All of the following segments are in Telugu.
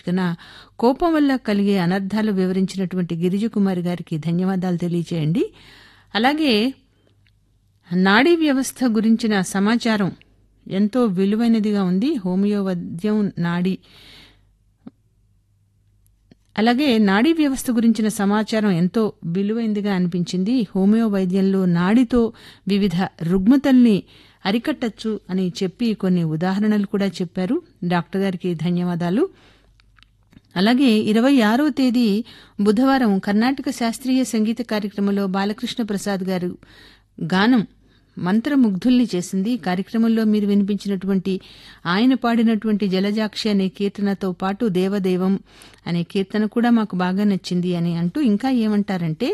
శీర్షికన కోపం వల్ల కలిగే అనర్థాలు వివరించినటువంటి గిరిజకుమారి గారికి ధన్యవాదాలు తెలియచేయండి అలాగే నాడీ వ్యవస్థ గురించిన సమాచారం ఎంతో విలువైనదిగా ఉంది హోమియో వైద్యం నాడీ అలాగే నాడీ వ్యవస్థ గురించిన సమాచారం ఎంతో విలువైందిగా అనిపించింది హోమియో వైద్యంలో నాడితో వివిధ రుగ్మతల్ని అరికట్టచ్చు అని చెప్పి కొన్ని ఉదాహరణలు కూడా చెప్పారు డాక్టర్ గారికి ధన్యవాదాలు అలాగే ఇరవై ఆరో తేదీ బుధవారం కర్ణాటక శాస్త్రీయ సంగీత కార్యక్రమంలో బాలకృష్ణ ప్రసాద్ గారు గానం మంత్రముగ్ధుల్ని చేసింది కార్యక్రమంలో మీరు వినిపించినటువంటి ఆయన పాడినటువంటి జలజాక్షి అనే కీర్తనతో పాటు దేవదేవం అనే కీర్తన కూడా మాకు బాగా నచ్చింది అని అంటూ ఇంకా ఏమంటారంటే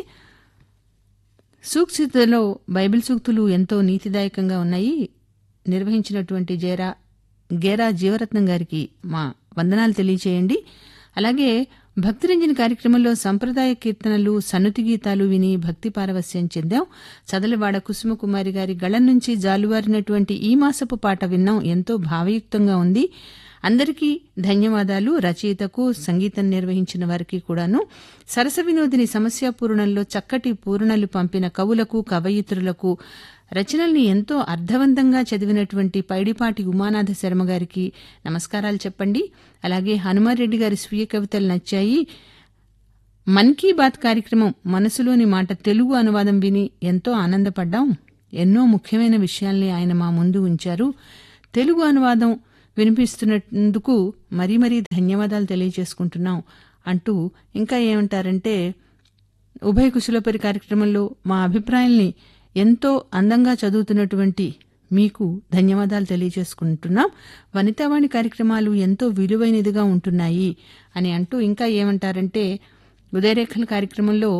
సూక్తిలో బైబిల్ సూక్తులు ఎంతో నీతిదాయకంగా ఉన్నాయి నిర్వహించినటువంటి జయరా గేరా జీవరత్నం గారికి మా వందనాలు తెలియచేయండి అలాగే భక్తిరంజన్ కార్యక్రమంలో సంప్రదాయ కీర్తనలు సన్నుతి గీతాలు విని భక్తి పారవస్యం చెందాం చదలవాడ కుసుమకుమారి గారి గళం నుంచి జాలువారినటువంటి ఈ మాసపు పాట విన్నాం ఎంతో భావయుక్తంగా ఉంది అందరికీ ధన్యవాదాలు రచయితకు సంగీతం నిర్వహించిన వారికి కూడాను సరస వినోదిని సమస్య పూరణంలో చక్కటి పూరణలు పంపిన కవులకు కవయిత్రులకు రచనల్ని ఎంతో అర్థవంతంగా చదివినటువంటి పైడిపాటి ఉమానాథ శర్మ గారికి నమస్కారాలు చెప్పండి అలాగే హనుమారెడ్డి గారి స్వీయ కవితలు నచ్చాయి మన్ కీ బాత్ కార్యక్రమం మనసులోని మాట తెలుగు అనువాదం విని ఎంతో ఆనందపడ్డాం ఎన్నో ముఖ్యమైన విషయాల్ని ఆయన మా ముందు ఉంచారు తెలుగు అనువాదం వినిపిస్తున్నందుకు మరీ మరీ ధన్యవాదాలు తెలియజేసుకుంటున్నాం అంటూ ఇంకా ఏమంటారంటే ఉభయ కుశలపరి కార్యక్రమంలో మా అభిప్రాయాల్ని ఎంతో అందంగా చదువుతున్నటువంటి మీకు ధన్యవాదాలు తెలియజేసుకుంటున్నాం వనితావాణి కార్యక్రమాలు ఎంతో విలువైనదిగా ఉంటున్నాయి అని అంటూ ఇంకా ఏమంటారంటే ఉదయరేఖల కార్యక్రమంలో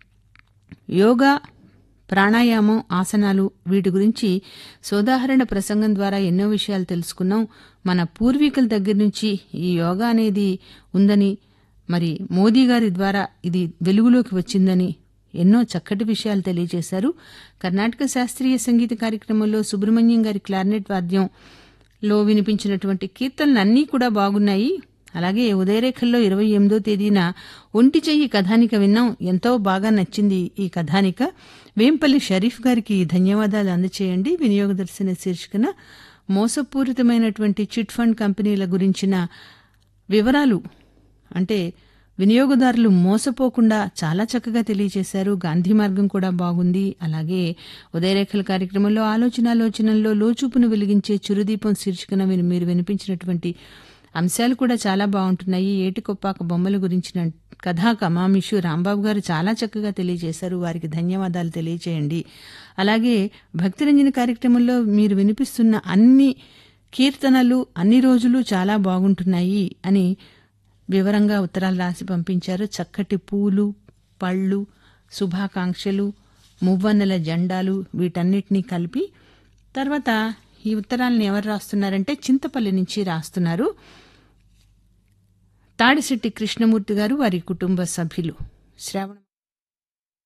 యోగా ప్రాణాయామం ఆసనాలు వీటి గురించి సోదాహరణ ప్రసంగం ద్వారా ఎన్నో విషయాలు తెలుసుకున్నాం మన పూర్వీకుల దగ్గర నుంచి ఈ యోగా అనేది ఉందని మరి మోదీ గారి ద్వారా ఇది వెలుగులోకి వచ్చిందని ఎన్నో చక్కటి విషయాలు తెలియజేశారు కర్ణాటక శాస్త్రీయ సంగీత కార్యక్రమంలో సుబ్రహ్మణ్యం గారి క్లారినెట్ వాద్యంలో వినిపించినటువంటి కీర్తనలు అన్నీ కూడా బాగున్నాయి అలాగే ఉదయరేఖల్లో ఇరవై ఎనిమిదో తేదీన ఒంటి చెయ్యి కథానిక విన్నాం ఎంతో బాగా నచ్చింది ఈ కథానిక వేంపల్లి షరీఫ్ గారికి ధన్యవాదాలు అందచేయండి వినియోగదర్శన శీర్షికన మోసపూరితమైనటువంటి చిట్ ఫండ్ కంపెనీల గురించిన వివరాలు అంటే వినియోగదారులు మోసపోకుండా చాలా చక్కగా తెలియజేశారు గాంధీ మార్గం కూడా బాగుంది అలాగే ఉదయరేఖల కార్యక్రమంలో ఆలోచనాలోచనల్లో లోచూపును వెలిగించే చురుదీపం శీర్షికన మీరు వినిపించినటువంటి అంశాలు కూడా చాలా బాగుంటున్నాయి ఏటికొప్పాక బొమ్మల గురించిన కథా కమామిషు రాంబాబు గారు చాలా చక్కగా తెలియజేశారు వారికి ధన్యవాదాలు తెలియచేయండి అలాగే భక్తిరంజన కార్యక్రమంలో మీరు వినిపిస్తున్న అన్ని కీర్తనలు అన్ని రోజులు చాలా బాగుంటున్నాయి అని వివరంగా ఉత్తరాలు రాసి పంపించారు చక్కటి పూలు పళ్ళు శుభాకాంక్షలు మువ్వన్నెల జెండాలు వీటన్నిటినీ కలిపి తర్వాత ఈ ఉత్తరాలను ఎవరు రాస్తున్నారంటే చింతపల్లి నుంచి రాస్తున్నారు తాడిశెట్టి కృష్ణమూర్తి గారు వారి కుటుంబ సభ్యులు శ్రావణ